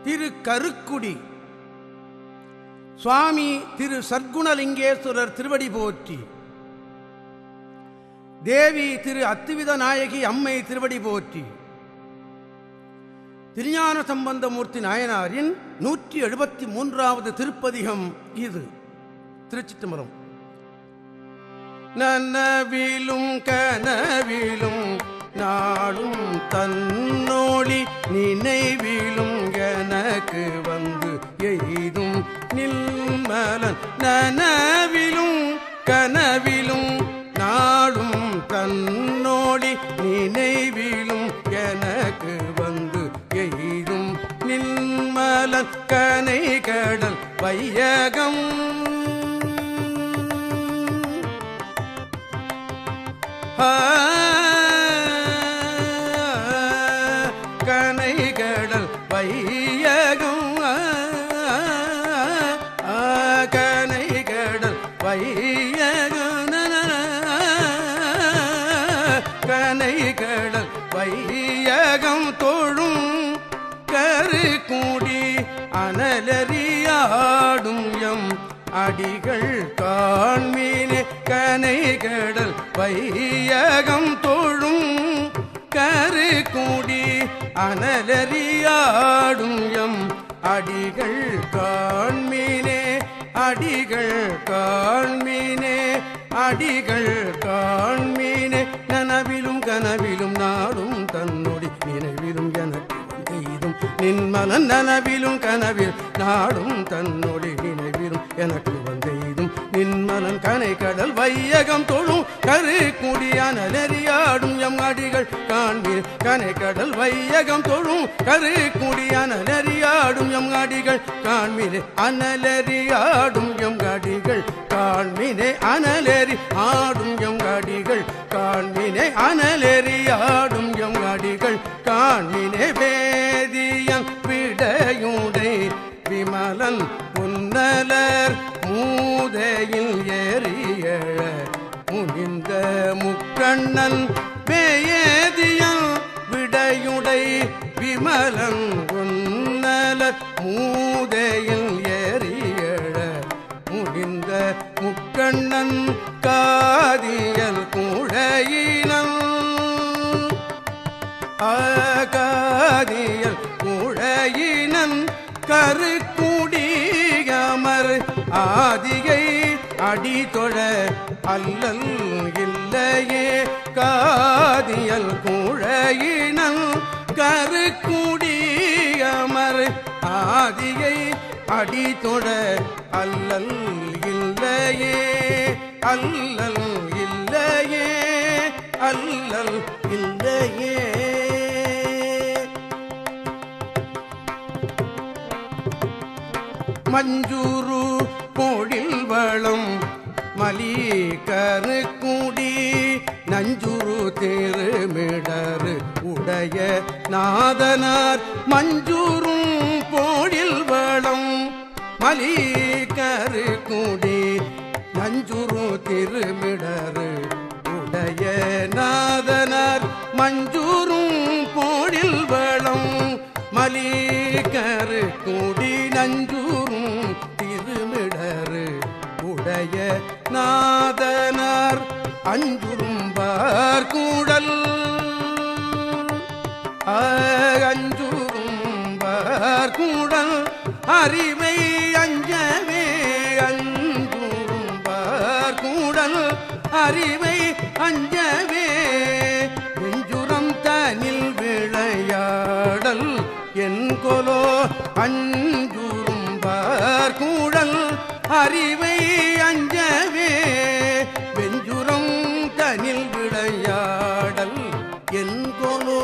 திரு கருக்குடி சுவாமி திரு சர்க்குணலிங்கேஸ்வரர் திருவடி போற்றி தேவி திரு அத்துவித நாயகி அம்மை திருவடி போற்றி திருஞான சம்பந்தமூர்த்தி நாயனாரின் நூற்றி எழுபத்தி மூன்றாவது திருப்பதிகம் இது திருச்சிட்டுமரம் நனவிலும் கனவிலும் நாளும் தன்னோழி நினைவிலும் எனக்கு வந்து எய்தும் நில்மலன் நனவிலும் கனவிலும் நாளும் தன்னோழி நினைவிலும் எனக்கு வந்து எய்தும் நில்மலன் கனை கடல் வையகம் கனை கடல் வையகம் கனை கடல் வையகம் கனை கடல் வையகம் தோழும் கரு கூடி அனலறியாடும் எம் அடிகள் காண்மீனே கனை கடல் வையகம் தோழும் கரு கூடி அனலறியாடும் எம் அடிகள் காண்மீனே அடிகள் காண்மீனே அடிகள் காண்மீனே நனவிலும் கனவிலும் நாடும் தன்னொடி நினைவிலும் எனக்கு எய்தும் நின்மலன் நனவிலும் கனவில் நாடும் தன்னொடி நினைவிலும் எனக்கு வந்தெய்தும் நின்மலன் கனை கடல் வையகம் தொழும் கரு குடியான நெறியாடும் எம் அடிகள் காண்பீர் கனை கடல் வையகம் தொழும் கரு குடியான நெறியாடும் எம் அடிகள் காண்மீரே அனலறியாடும் எம் அடிகள் காண்மினே அனலெறி ஆடும் எம் அடிகள் காண்மினே அனலெறி ஆடும் எம் அடிகள் காண்மினே வேதியன் விடையுடை விமலன் புன்னலர் மூதையில் ஏறியழ முனிந்த முக்கண்ணன் வேதியன் விடையுடை விமலன் புன்னலர் மூதையில் ஏறியழ முடிந்த முக்கண்ணன் காதியல் குழையினன் ஆகாதியல் குழையினன் கருக்குடியமர் ஆதியை அடிதொழ அல்லல் இல்லையே காதியல் குழையினன் கருக்குடியமர் ஆதியை அடிதொட அல்லல் இல்லையே அல்லல் இல்லையே அல்லல் இல்லையே மஞ்சூரு பொழில் வளம் மலீகரு கூடி நஞ்சுரு திருமிடரு உடைய நாதனார் மஞ்சூரும் பொழில் வளம் மலீகரு கூடி நஞ்சுரு திருமிடரு உடைய நாதனார் மஞ்சூரும் பொழில் வளம் மலீகரு கூடி நஞ்சூரும் திருமிடரு உடைய நாதனார் அஞ்சுரும்பார் கூடல் அஞ்சுரும்பார் கூடல் அறிவை அஞ்சவே அஞ்சுரும்பார் கூடல் அறிவை அஞ்சவே நெஞ்சுரம் தனில் விளையாடல் என் கொலோ அஞ்சுரும்பார் கூடல் அறிவை அஞ்சவே வெஞ்சுரம் தனில் விளையாடல் என் கொலோ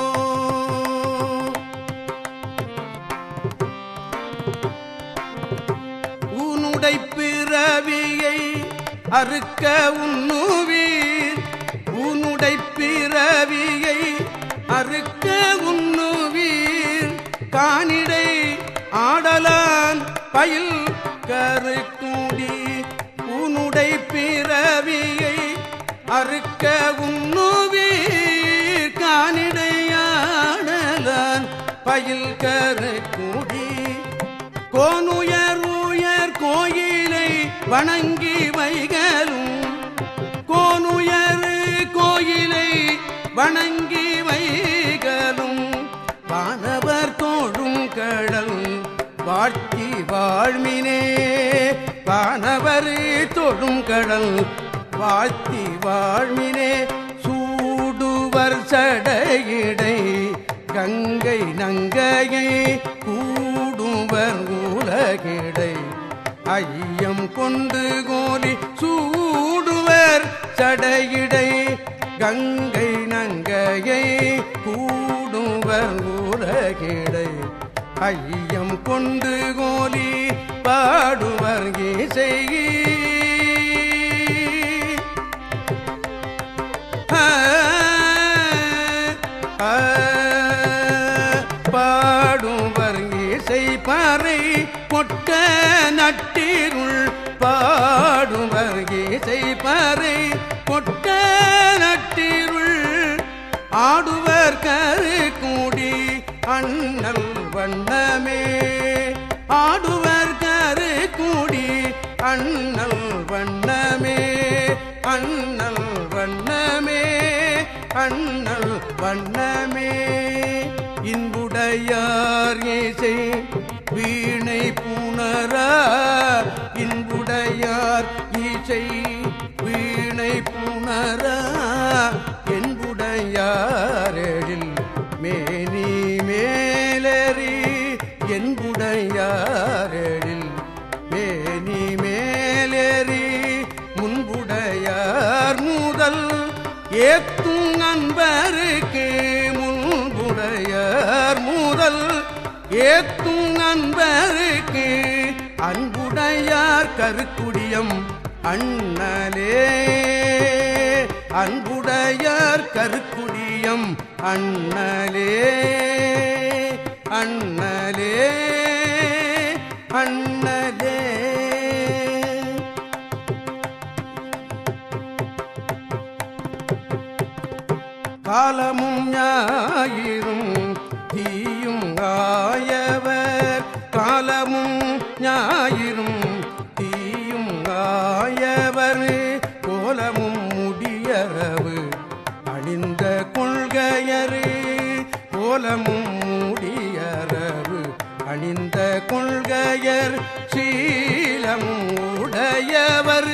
உன்னுடை பிறவியை அறுக்க உண்ணுவீர் உன்னுடை பிறவியை அறுக்க உண்ணுவீர் காணிடை ஆடலான் பயில் கருக்கூடி உன்னுடை பிறவியை அறுக்க உண்ணுவீர் காணிடையாடலான் பயில் கரு கூடி கோனுயர் உயர் கோயிலை வணங்கி வைகலும் கோனுயர் கோயிலை வணங்கி வைகலும் வானவர் தோழும் கடல் வாழ்த்தி வாழ்மினே வானவர் தொழும் கடல் வாழ்த்தி வாழ்மினே சூடுவர் சடையிடை கங்கை நங்கையை கூடுவர் உலகிடை ஐயம் கொண்டு கோலி சூடுவர் சடையிடை கங்கை நங்கையை கூடுவர் உலகிடை ஐயம் கொண்டு கோலி பாடுவர் இசையி பாடுவர் இசை பாறை பொட்ட நட்டிருள் பாடுவர் இசை பாறை பொட்ட நட்டிருள் ஆடுவர் கரு கூடி அண்ணல் வண்ணமே ஆடுவர் கரு கூடி அண்ணல் வண்ணமே அண்ணல் வண்ணமே அண்ணல் வண்ணமே இன்புடையார் இசை வீணை புணரா இன்புடையார் இசை வீணை புணரா என்புடையாரெழில் மேனி மேலறி என்புடையாரெழில் மேனி மேலேறி முன்புடையார் முதல் ஏத்தும் நண்பருக்கு முன்புடையார் முதல் ஏத்தும் நண்பருக்கு அன்புடையார் கருக்குடியம் அண்ணலே அன்புடையார் கருக்குடியம் அண்ணலே அண்ணலே அண்ணலே காலமும் ஞாயிறும் தீயும் ஆயவர் காலமும் ஞாயிறும் தீயும் ஆயவர் கோலமும் முடியரவு அணிந்த கொள்கையரு கோலமும் முடியரவு அணிந்த கொள்கையர் சீலமும் உடையவர்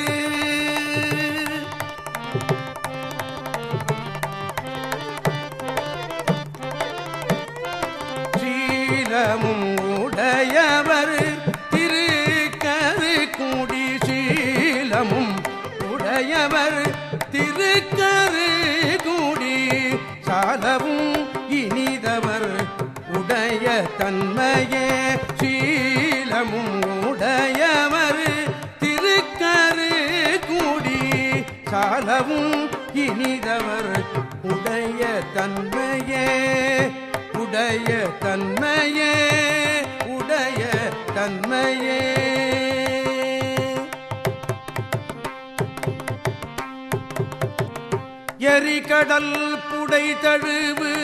சீலமும் உடையவர் திருக்கரு கூடி சீலமும் உடையவர் திருக்கரு கூடி சாலவும் இனிதவர் உடைய தன்மையே சீலமும் உடையவர் திருக்கரு கூடி சாலவும் இனிதவர் உடைய தன்மையே உடைய தன்மையே உடைய தன்மையே எரிகடல் புடை தழுவு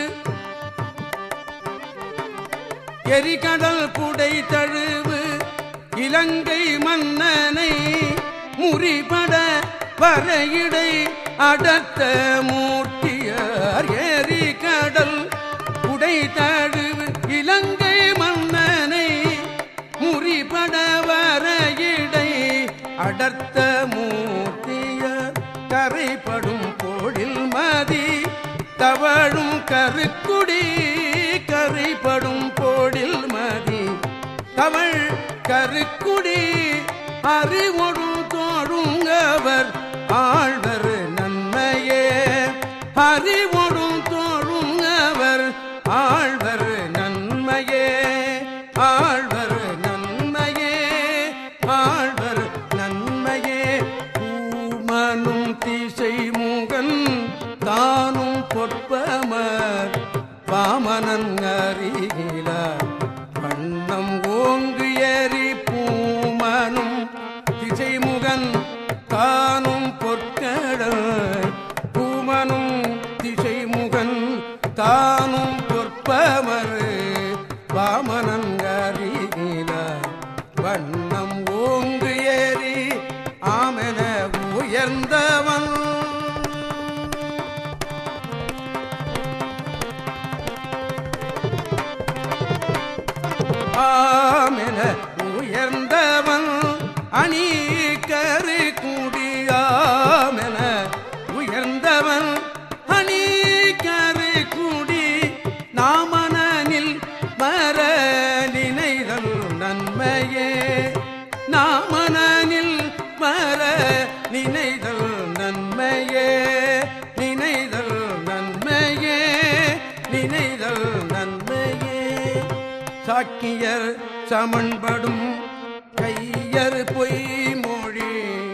எரிகடல் புடை தழுவு இலங்கை மன்னனை முறிபட வரையிடை அடர்த்த மூர்த்தியார் எரிகடல் புடை தழுவு இலங்கை மன்னனை முறிபட வரையிடை அடர்த்த மூர்த்தியார் கரைப்படும் பொழில் மதி தவழும் கருக்குடி கரைப்படும் பொழில் மதி தவள் கருக்குடி அறிவொடும் தோழுங்கவர் ஆழ்வர் நன்மையே அறிவொடும் தோழுங்கவர் ஆழ்வர் நன்மையே ஆழ்வர் நன்மையே ஆழ்வர் நன்மையே பூமனும் திசை முகன் தானும் பொற்பமர் பாமனன் அருகிலார் வண்ணம் ஓங்கு எரி பூமனும் திசைமுகன் தானும் பொற்கடல் பூமனும் திசைமுகன் தானும் பொற்பமர் வாமனங்கரில வண்ணம் ஓங்கு ஏறி ஆமென உயர்ந்தவன் ஆமென உயர்ந்தவன் அணி கரு கூடியாமென உயர்ந்தவன் அணி கரு கூடி நாமனில் மர நினைதல் நன்மையே நாமனில் மர நினைதல் நன்மையே நினைதல் நன்மையே நினைதல் நன்மையே சாக்கியர் சமன்படும் கையர் பொய் மொழி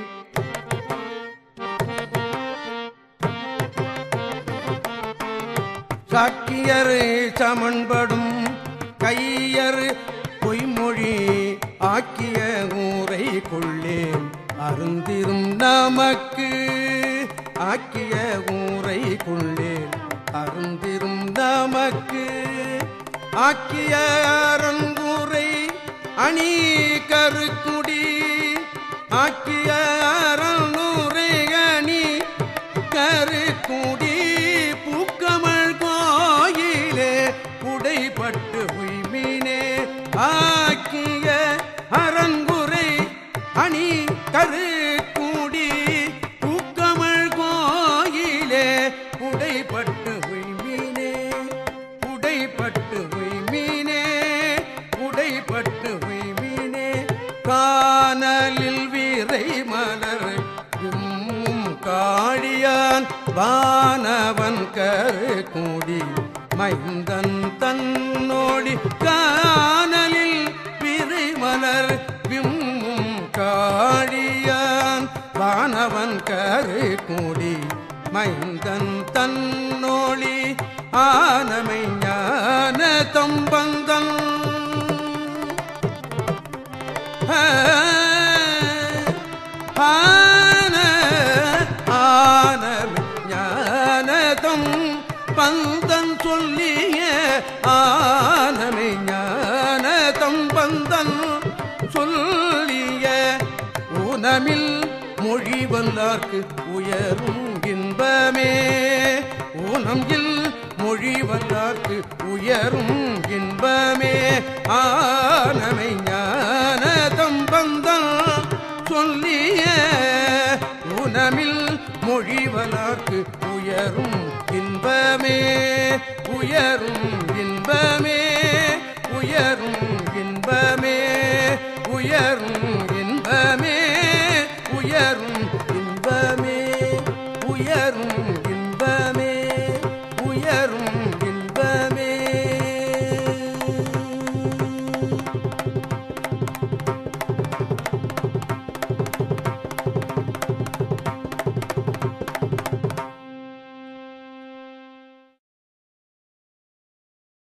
சாக்கியர் சமன்படும் கையர் பொய்மொழி ஆக்கிய ஊரை கொள்ளேன் அருந்திரும் நமக்கு ஆக்கிய ஊரை கொள்ளேன் அருந்திரும் நமக்கு ஆக்கிய அரங்கூரை அணி கருக்குடி ஆக்கிய அரங்கூரை அணி கருக்குடி பூக்கமள் கோயிலே உடைப்பட்டு உய்மினே ஆக்கிய அரங்குரை அணி கருக்குடி பூக்கமள் கோயிலே உடைப்பட்டு உய்மினே உடைப்பட்டு உய்மினே உடைப்பட்டு உய்மினே காணலில் வீரை மலர் உம் காடியான் வானவன் கரு கூடி மைந்தன் தன்னோடி காணலில் விரை மலர் விம்மும் காடியான் வானவன் கரு கூடி மைந்தன் தன்னோழி ஆனமை ஞான தம்பந்தன் ஆன ஆனமை ஞானதம் பந்தன் சொல்லிய ஆனமை ஞானதம் பந்தன் சொல்லிய ஊனமில் மொழி வல்லார்க்கு உயரும் இன்பமே ஊனம் இல் மொழி வல்லார்க்கு உயரும் இன்பமே ஆனமை ஞான தம்பந்தன் சொல்லிய உனமில் மொழிவலார்க்கு உயரும் இன்பமே உயரும் இன்பமே உயரும் இன்பமே உயரும் இன்பமே உயரும் இன்பமே